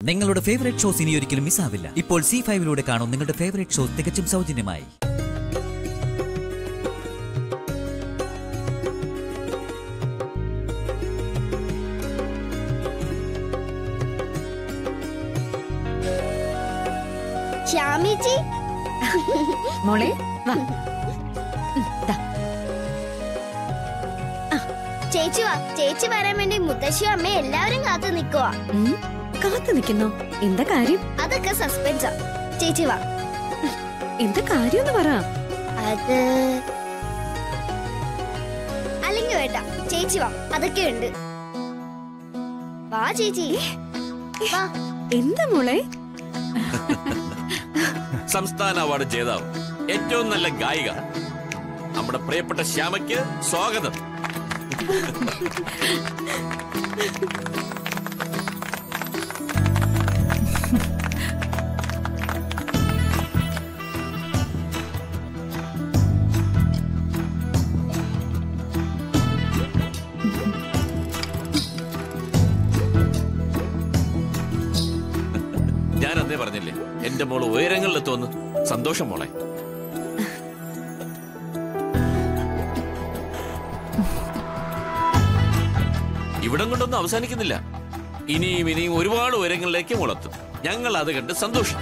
നിങ്ങളുടെ favourite shows ഇനി ഒരിക്കലും മിസ്സാവില്ല ഇപ്പോൾ സി ഫൈവിലൂടെ കാണും നിങ്ങളുടെ ഫേവറേറ്റ് ഷോസ് തികച്ചും സൗജന്യമായി ശ്യാമിച്ചി മോളെ വാ ചേച്ചി വാ ചേച്ചി വരാൻ വേണ്ടി മുത്തശ്ശിയും അമ്മയും എല്ലാവരും കാത്തു നിൽക്കുവാ ഉം, കാത്തു നിൽക്കുന്നോ എന്താ കാര്യം അതൊക്കെ സസ്പെൻസാ ചേച്ചി വാ എന്താ കാര്യം എന്ന് പറ അത് അല്ലെങ്കിൽ വേണ്ട ചേച്ചി വാ അതൊക്കെ ഉണ്ട് വാ ചേച്ചി വാ എന്താ മോളെ സംസ്ഥാന അവാർഡ് ജേതാവ് ഏറ്റവും നല്ല ഗായിക നമ്മുടെ പ്രിയപ്പെട്ട ശ്യാമയ്ക്ക് സ്വാഗതം ഞാൻ അന്നേ പറഞ്ഞില്ലേ എന്റെ മോള് ഉയരങ്ങളിലെത്തുമെന്ന് സന്തോഷം മോളെ ഇവിടം കൊണ്ടൊന്നും അവസാനിക്കുന്നില്ല ഇനിയും ഇനിയും ഒരുപാട് ഉയരങ്ങളിലേക്ക് മുളത്തും ഞങ്ങൾ അത് കണ്ട് സന്തോഷം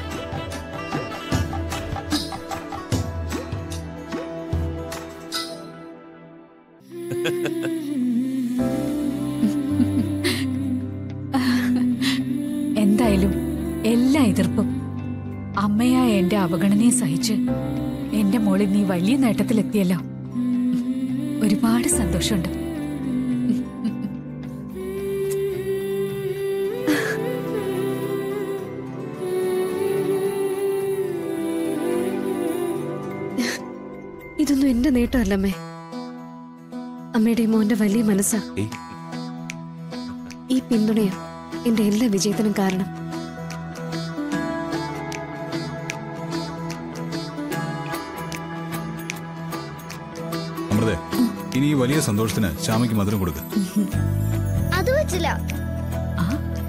എന്തായാലും എല്ലാ എതിർപ്പും അമ്മയായ എന്റെ അവഗണനയെ സഹിച്ച് എന്റെ മോളിൽ നീ വലിയ നേട്ടത്തിലെത്തിയല്ലോ ഒരുപാട് സന്തോഷമുണ്ട് ഇതൊന്നും എന്റെ നേട്ടമല്ലമ്മേ അമ്മയുടെ മോന്റെ വലിയ മനസ്സാ ഏയ്. ഈ പിന്തുണയാ എന്റെ എല്ലാ വിജയത്തിനും കാരണം അമൃതേ ഇനി ഈ വലിയ സന്തോഷത്തിന് ശ്യാമയ്ക്ക് മധുരം കൊടുക്കുക അത് പറ്റില്ല ആ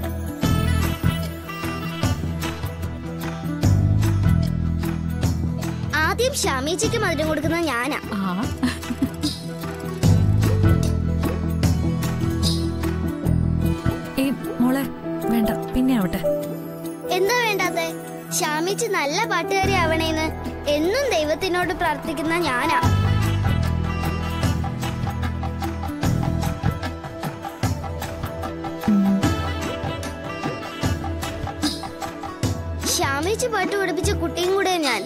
ആദ്യം ശ്യാമേച്ചിക്ക് മധുരം കൊടുക്കുന്നത് ഞാനാ ആ ഏയ് മോളെ വേണ്ട പിന്നെ ആവട്ടെ എന്താ വേണ്ടാത്തെ ശ്യാമേച്ചി നല്ല പാട്ടുകാരി ആവണേന്ന് എന്നും ദൈവത്തിനോട് പ്രാർത്ഥിക്കുന്ന ഞാനാ ശ്യാമേച്ചി പാട്ട് പഠിപ്പിച്ച കുട്ടിയും കൂടെ ഞാൻ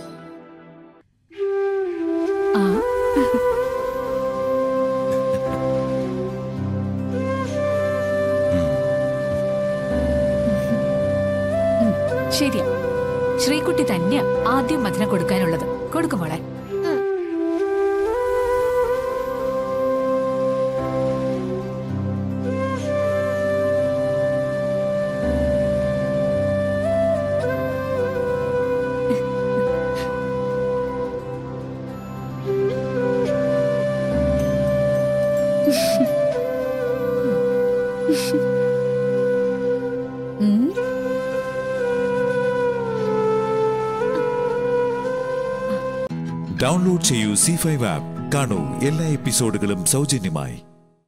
ആ ഉം, ശരിയാ ശ്രീകുട്ടി തന്നെയാ ആദ്യം മധുരം കൊടുക്കാനുള്ളത് കൊടുക്കും മോളെ ഉം ഡൗൺലോഡ് ചെയ്യൂ സി ഫൈവ് ആപ്പ് കാണൂ എല്ലാ എപ്പിസോഡുകളും സൗജന്യമായി